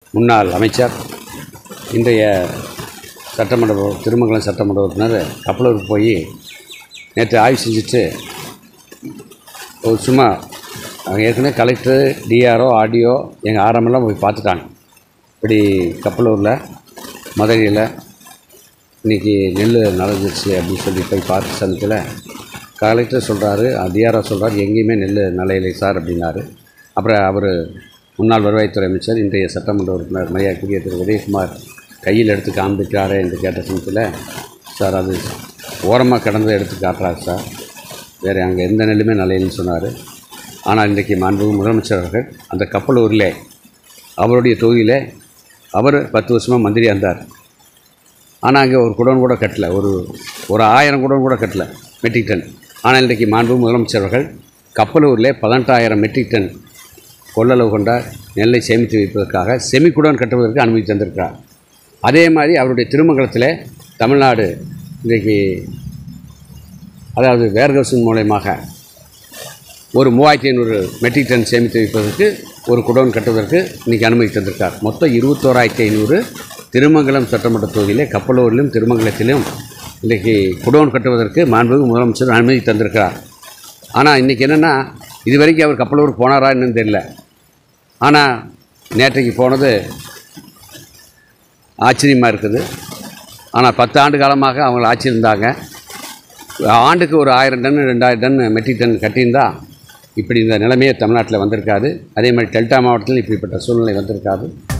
முன்னாள் அமைச்சர் இன்றைய சட்டமன்ற உறு- திருமங்கலம் சட்டமன்ற உறுப்பினர் கப்பலூருக்கு போய் நேற்று ஆய்வு செஞ்சுட்டு ஒரு சும்மா அவங்க ஏற்கனவே கலெக்டர் டிஆர்ஓ ஆர்டிஓ எங்கள் ஆரம்பெல்லாம் போய் பார்த்துட்டாங்க இப்படி கப்பலூரில் மதுரையில் இன்றைக்கி நெல் நனைஞ்சிருச்சு அப்படின்னு சொல்லி போய் பார்த்த சமயத்தில் கலெக்டர் சொல்கிறாரு டிஆர்ஓ சொல்கிறாரு எங்கேயுமே நெல் நலையிலை சார் அப்படின்னாரு அப்புறம் அவர் முன்னாள் வருவாய்த்துறை அமைச்சர் இன்றைய சட்டமன்ற உறுப்பினர் மரியாதைக்குரிய திரு உதயகுமார் கையில் எடுத்து காண்பிக்கிறாரே என்று கேட்ட சமயத்தில் சார் அது ஓரமாக கிடந்து எடுத்து காட்டுறாரு சார் வேறு அங்கே எந்த நெல்லுமே நலையில்னு சொன்னார் ஆனால் இன்றைக்கு மாண்புமிகு முதலமைச்சர் அவர்கள் அந்த கப்பலூரிலே அவருடைய தொகுதியில் அவர் பத்து வருஷமாக மந்திரியாக இருந்தார் ஆனால் அங்கே ஒரு குடோன் கூட கட்டல ஒரு ஒரு ஆயிரம் குடோன் கூட கட்டல மெட்ரிக் டன் ஆனால் இன்றைக்கு மாண்பு முதலமைச்சர் அவர்கள் கப்பலூரில் பதினெட்டாயிரம் மெட்ரிக் டன் கொள்ளளவு கொண்ட நெல்லை சேமித்து வைப்பதற்காக செமி குடோன் கட்டுவதற்கு அனுமதி தந்திருக்கிறார் அதே மாதிரி அவருடைய திருமங்கலத்தில் தமிழ்நாடு இன்றைக்கு அதாவது வேர்கவுசின் மூலயமாக ஒரு மூவாயிரத்தி ஐநூறு மெட்ரிக் டன் சேமித்து வைப்பதற்கு ஒரு குடோன் கட்டுவதற்கு இன்றைக்கி அனுமதி தந்திருக்கார் மொத்தம் இருபத்தோராயிரத்தி ஐநூறு திருமங்கலம் சட்டமன்ற தொகுதியிலே கப்பலூரிலும் திருமங்கலத்திலும் இன்றைக்கி குடோன் கட்டுவதற்கு மாண்புமிகு முதலமைச்சர் அனுமதி தந்திருக்கிறார் ஆனால் இன்றைக்கி என்னென்னா இது வரைக்கும் அவர் கப்பலூருக்கு போனாரா என்னன்னு தெரியல ஆனால் நேற்றைக்கு போனது ஆச்சரியமாக இருக்குது ஆனால் பத்து ஆண்டு காலமாக அவங்க ஆட்சி இருந்தாங்க ஆண்டுக்கு ஒரு ஆயிரம் டன் ரெண்டாயிரம் டன் மெட்ரிக் டன் கட்டியிருந்தா இப்படி இந்த நிலைமையே தமிழ்நாட்டில் வந்திருக்காது அதே மாதிரி டெல்டா மாவட்டத்தில் இப்படிப்பட்ட சூழ்நிலை வந்திருக்காது